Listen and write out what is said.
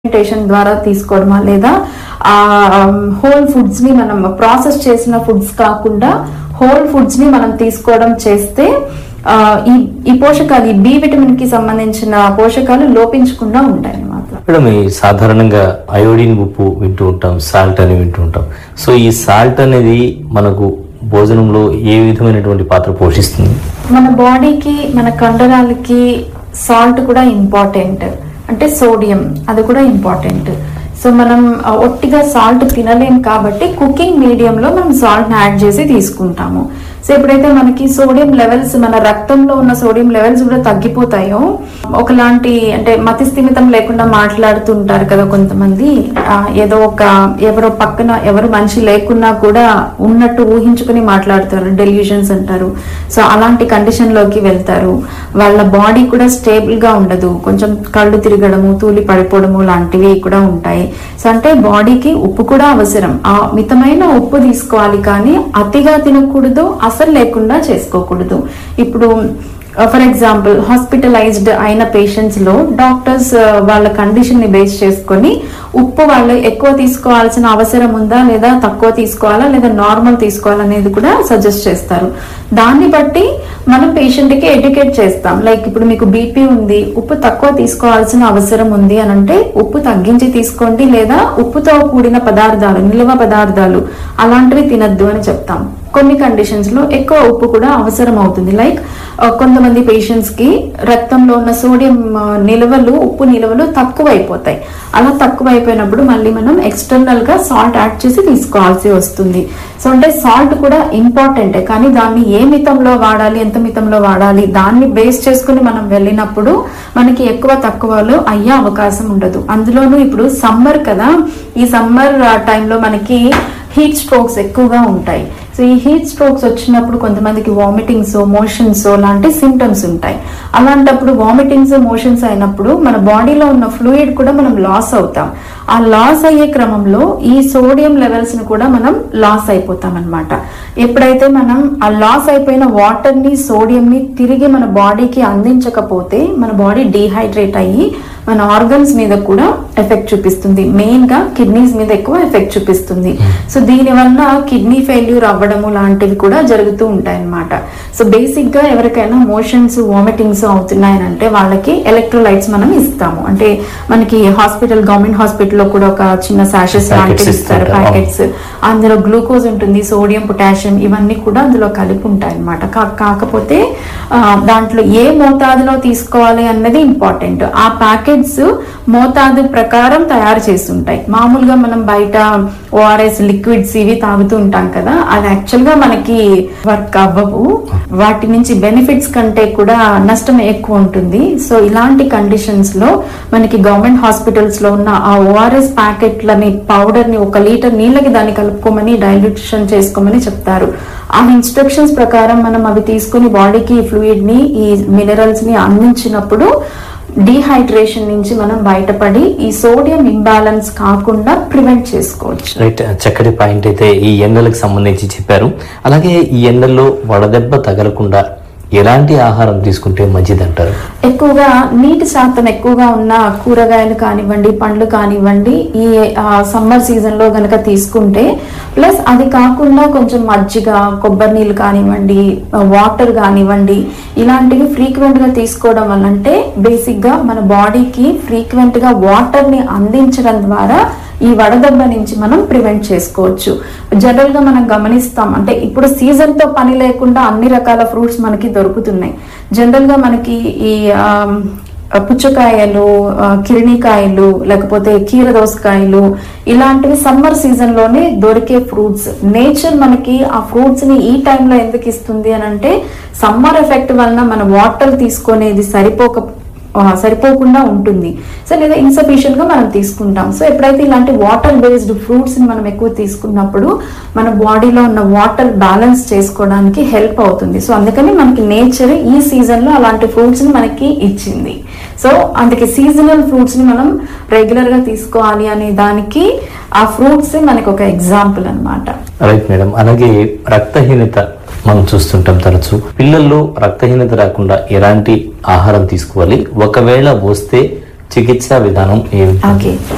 Fermentation ద్వారా తీసుకోవడమా లేదా ఆ హోల్ ఫుడ్స్ ని మనం ప్రాసెస్ చేసిన ఫుడ్స్ కాకుండా హోల్ ఫుడ్స్ ని మనం తీసుకోవడం చేస్తే ఆ, ఈ ఈ పోషకాలు ఈ బి విటమిన్ కి సంబంధించిన పోషకాలు లోపించకుండా ఉంటాయి అన్నమాట మేడం ఈ సాధారణంగా అయోడిన్ ఉప్పు వింటూ ఉంటాం సాల్ట్ అని వింటూ ఉంటాం సో ఈ సాల్ట్ అనేది మనకు భోజనంలో ఏ విధమైనటువంటి పాత్ర పోషిస్తుంది మన బాడీకి మన కండరాలకి సాల్ట్ కూడా ఇంపార్టెంట్ అంటే సోడియం అది కూడా ఇంపార్టెంట్ సో మనం ఆ, ఒట్టిగా సాల్ట్ తినలేం కాబట్టి కుకింగ్ మీడియంలో మనం సాల్ట్ యాడ్ చేసి తీసుకుంటాము సో ఎప్పుడైతే మనకి సోడియం లెవెల్స్ మన రక్తంలో ఉన్న సోడియం లెవెల్స్ కూడా తగ్గిపోతాయో ఒకలాంటి అంటే మతి స్థిమితం లేకుండా మాట్లాడుతుంటారు కదా కొంతమంది ఆ, ఏదో ఒక ఎవరో పక్కన ఎవరు మనిషి లేకున్నా కూడా ఉన్నట్టు ఊహించుకుని మాట్లాడుతారు డెల్యూషన్స్ అంటారు సో అలాంటి కండిషన్ లోకి వెళ్తారు వాళ్ళ బాడీ కూడా స్టేబుల్ గా ఉండదు కొంచెం కళ్ళు తిరగడము తూలి పడిపోవడము లాంటివి కూడా ఉంటాయి సో అంటే బాడీకి ఉప్పు కూడా అవసరం ఆ మితమైన ఉప్పు తీసుకోవాలి కానీ అతిగా తినకూడదు అసలు లేకుండా చేసుకోకూడదు ఇప్పుడు ఫర్ ఎగ్జాంపుల్ హాస్పిటలైజ్డ్ అయిన పేషెంట్స్ లో డాక్టర్స్ వాళ్ళ కండిషన్ ని బేస్ చేసుకొని ఉప్పు వాళ్ళు ఎక్కువ తీసుకోవాల్సిన అవసరం ఉందా లేదా తక్కువ తీసుకోవాలా లేదా నార్మల్ తీసుకోవాలనేది కూడా సజెస్ట్ చేస్తారు దాన్ని బట్టి మనం పేషెంట్ కి ఎడ్యుకేట్ చేస్తాం లైక్ ఇప్పుడు మీకు బీపీ ఉంది ఉప్పు తక్కువ తీసుకోవాల్సిన అవసరం ఉంది అని అంటే ఉప్పు తగ్గించి తీసుకోండి లేదా ఉప్పుతో కూడిన పదార్థాలు నిల్వ పదార్థాలు అలాంటివి తినద్దు అని చెప్తాం కొన్ని కండిషన్స్ లో ఎక్కువ ఉప్పు కూడా అవసరం అవుతుంది లైక్ కొంతమంది పేషెంట్స్ కి రక్తంలో ఉన్న సోడియం ఆ, నిల్వలు ఉప్పు నిల్వలు తక్కువ అయిపోతాయి అలా తక్కువ అయిపోయినప్పుడు మళ్ళీ మనం ఎక్స్టర్నల్ గా సాల్ట్ యాడ్ చేసి తీసుకోవాల్సి వస్తుంది సో అంటే సాల్ట్ కూడా ఇంపార్టెంటే కానీ దాన్ని ఏ మితంలో వాడాలి ఎంత మితంలో వాడాలి దాన్ని బేస్ చేసుకుని మనం వెళ్ళినప్పుడు మనకి ఎక్కువ తక్కువలో అయ్యే అవకాశం ఉండదు అందులోనూ ఇప్పుడు సమ్మర్ కదా ఈ సమ్మర్ టైంలో మనకి హీట్ స్ట్రోక్స్ ఎక్కువగా ఉంటాయి సో ఈ హీట్ స్ట్రోక్స్ వచ్చినప్పుడు కొంతమందికి వామిటింగ్స్ మోషన్స్ లాంటి సిమ్టమ్స్ ఉంటాయి అలాంటప్పుడు వామిటింగ్స్ మోషన్స్ అయినప్పుడు మన బాడీలో ఉన్న ఫ్లూయిడ్ కూడా మనం లాస్ అవుతాం ఆ లాస్ అయ్యే క్రమంలో ఈ సోడియం లెవెల్స్ ని కూడా మనం లాస్ అయిపోతాం అనమాట ఎప్పుడైతే మనం ఆ లాస్ అయిపోయిన వాటర్ ని సోడియం ని తిరిగి మన బాడీకి అందించకపోతే మన బాడీ డీహైడ్రేట్ అయ్యి మన ఆర్గన్స్ మీద కూడా ఎఫెక్ట్ చూపిస్తుంది మెయిన్ గా కిడ్నీస్ మీద ఎక్కువ ఎఫెక్ట్ చూపిస్తుంది సో దీని వల్ల కిడ్నీ ఫెయిల్యూర్ అవ్వడము లాంటివి కూడా జరుగుతూ ఉంటాయి అన్నమాట సో బేసిక్ గా ఎవరికైనా మోషన్స్ వామిటింగ్స్ అవుతున్నాయనంటే వాళ్ళకి ఎలక్ట్రోలైట్స్ మనం ఇస్తాము అంటే మనకి హాస్పిటల్ గవర్నమెంట్ హాస్పిటల్లో కూడా ఒక చిన్న సాషెస్ Packets లాంటివి ఇస్తారు ఇస్తుంటారు. ప్యాకెట్స్ అందులో గ్లూకోజ్ ఉంటుంది సోడియం పొటాషియం ఇవన్నీ కూడా అందులో కలిపి ఉంటాయి అనమాట కాకపోతే ఆ, దాంట్లో ఏ మోతాదులో తీసుకోవాలి అన్నది ఇంపార్టెంట్ ఆ ప్యాకెట్స్ మోతాదు ప్రకారం తయారు చేసి ఉంటాయి మామూలుగా మనం బయట ఓఆర్ఎస్ లిక్విడ్స్ ఇవి తాగుతూ ఉంటాం కదా అది యాక్చువల్ గా మనకి వర్క్ అవ్వవు వాటి నుంచి బెనిఫిట్స్ కంటే కూడా నష్టం ఎక్కువ ఉంటుంది సో ఇలాంటి కండిషన్స్ లో మనకి గవర్నమెంట్ హాస్పిటల్స్ లో ఉన్న ఆ ఓఆర్ఎస్ ప్యాకెట్లని పౌడర్ ని ఒక లీటర్ నీళ్ళకి దాన్ని కలుపుకోమని డైల్యూషన్ చేసుకోమని చెప్తారు ఆ ఇన్స్ట్రక్షన్స్ ప్రకారం మనం అవి తీసుకుని బాడీకి ఫ్లూయిడ్ ని ఈ మినరల్స్ ని అందించినప్పుడు డీహైడ్రేషన్ నుంచి మనం బయటపడి ఈ సోడియం ఇంబ్యాలెన్స్ కాకుండా ప్రివెంట్ చేసుకోవచ్చు రైట్ చక్కటి పాయింట్ అయితే ఈ ఎండలకు సంబంధించి చెప్పారు అలాగే ఈ ఎండల్లో వడదెబ్బ తగలకుండా ఎలాంటి ఆహారం తీసుకుంటే మంచిది అంటారు ఎక్కువగా నీటి శాతం ఎక్కువగా ఉన్న కూరగాయలు కానివ్వండి పండ్లు కానివ్వండి ఈ సమ్మర్ సీజన్ లో గనక తీసుకుంటే ప్లస్ అది కాకుండా కొంచెం మజ్జిగ కొబ్బరి నీళ్ళు కానివ్వండి వాటర్ కానివ్వండి ఇలాంటివి ఫ్రీక్వెంట్ గా తీసుకోవడం వల్ల అంటే బేసిక్ గా మన బాడీకి ఫ్రీక్వెంట్ గా వాటర్ ని అందించడం ద్వారా ఈ వడదెబ్బ నుంచి మనం ప్రివెంట్ చేసుకోవచ్చు జనరల్ గా మనం గమనిస్తాం అంటే ఇప్పుడు సీజన్ తో పని లేకుండా అన్ని రకాల ఫ్రూట్స్ మనకి దొరుకుతున్నాయి జనరల్ గా మనకి ఈ ఆమ్, పుచ్చకాయలు ఆ, కిరిణికాయలు లేకపోతే కీర దోసకాయలు ఇలాంటివి సమ్మర్ సీజన్ లోనే దొరికే ఫ్రూట్స్ నేచర్ మనకి ఆ ఫ్రూట్స్ ని ఈ టైంలో ఎందుకు ఇస్తుంది అని అంటే సమ్మర్ ఎఫెక్ట్ వలన మన వాటర్ తీసుకునేది సరిపోక ఆ, సరిపోకుండా ఉంటుంది సో లేదా ఇన్సఫిషియెంట్ గా మనం తీసుకుంటాం సో ఎప్పుడైతే ఇలాంటి వాటర్ బేస్డ్ ఫ్రూట్స్ ని మనం ఎక్కువ తీసుకున్నప్పుడు మన బాడీలో ఉన్న వాటర్ బ్యాలెన్స్ చేసుకోవడానికి హెల్ప్ అవుతుంది సో అందుకని మనకి నేచర్ ఈ సీజన్ లో అలాంటి ఫ్రూట్స్ ని మనకి ఇచ్చింది సో అందుకే సీజనల్ ఫ్రూట్స్ ని మనం రెగ్యులర్ గా తీసుకోవాలి అనే దానికి ఆ ఫ్రూట్స్ మనకి ఒక ఎగ్జాంపుల్ అన్నమాట రైట్ మేడం అలాగే రక్తహీనత మనం చూస్తుంటాం తరచు పిల్లల్లో రక్తహీనత రాకుండా ఎలాంటి ఆహారం తీసుకోవాలి ఒకవేళ వస్తే చికిత్సా విధానం ఏమి ఓకే